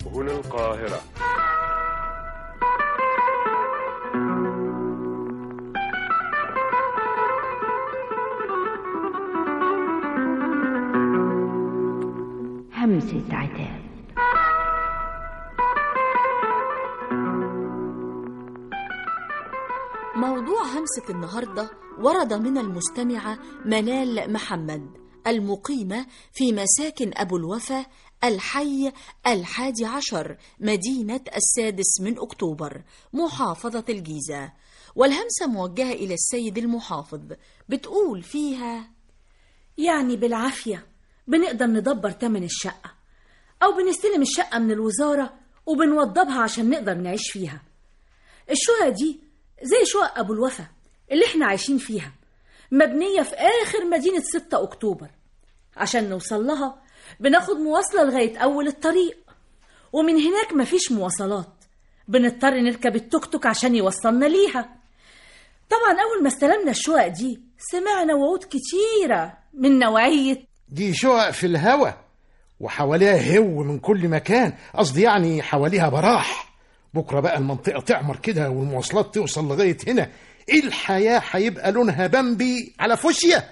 هنا القاهرة همسة عتاب موضوع همسة النهاردة ورد من المستمعة منال محمد المقيمة في مساكن أبو الوفا الحي الحادي عشر مدينة السادس من أكتوبر محافظة الجيزة والهمسة موجهة إلى السيد المحافظ بتقول فيها يعني بالعافية بنقدر ندبر تمن الشقة أو بنستلم الشقة من الوزارة وبنوضبها عشان نقدر نعيش فيها الشقة دي زي شقق أبو الوفا اللي احنا عايشين فيها مبنية في آخر مدينة 6 أكتوبر عشان نوصل لها بناخد مواصلة لغاية أول الطريق ومن هناك مفيش مواصلات بنضطر نركب التوك توك عشان يوصلنا ليها طبعا أول ما استلمنا الشقق دي سمعنا وعود كتيرة من نوعية دي شقق في الهوا وحواليها هو من كل مكان قصدي يعني حواليها براح بكرة بقى المنطقة تعمر كده والمواصلات توصل لغاية هنا الحياة هيبقى لونها بامبي على فوشيا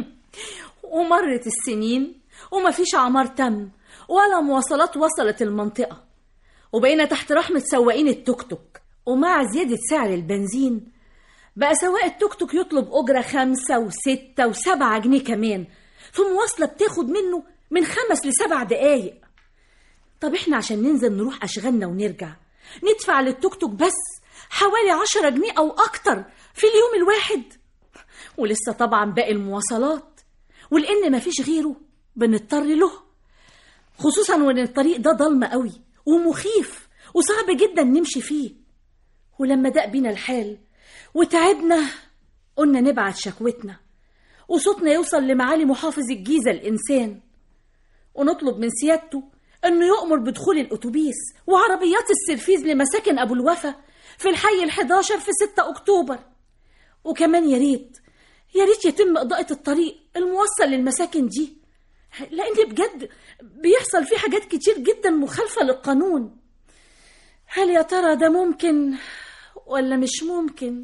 ومرت السنين ومفيش عمار تم ولا مواصلات وصلت المنطقة وبقينا تحت رحمة سواقين التوك توك ومع زيادة سعر البنزين بقى سواق التوك توك يطلب أجرة خمسة وستة وسبعة جنيه كمان في مواصلة بتاخد منه من خمس لسبع دقايق طب احنا عشان ننزل نروح أشغالنا ونرجع ندفع للتوك توك بس حوالي عشرة جنيه أو أكتر في اليوم الواحد ولسه طبعا باقي المواصلات ولأن مفيش غيره بنضطر له خصوصا وان الطريق ده ضلمة قوي ومخيف وصعب جدا نمشي فيه ولما دق بينا الحال وتعبنا قلنا نبعت شكوتنا وصوتنا يوصل لمعالي محافظ الجيزة الإنسان ونطلب من سيادته إنه يؤمر بدخول الأتوبيس وعربيات السرفيز لمساكن أبو الوفا في الحي الحداشر في 6 أكتوبر وكمان يا ريت يا ريت يتم إضاءة الطريق الموصل للمساكن دي لأن بجد بيحصل فيه حاجات كتير جدا مخالفة للقانون هل يا ترى ده ممكن ولا مش ممكن؟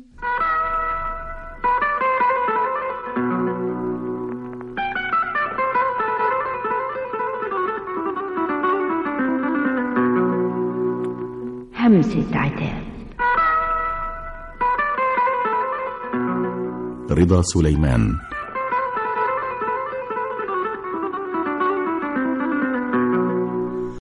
همسة عتاب رضا سليمان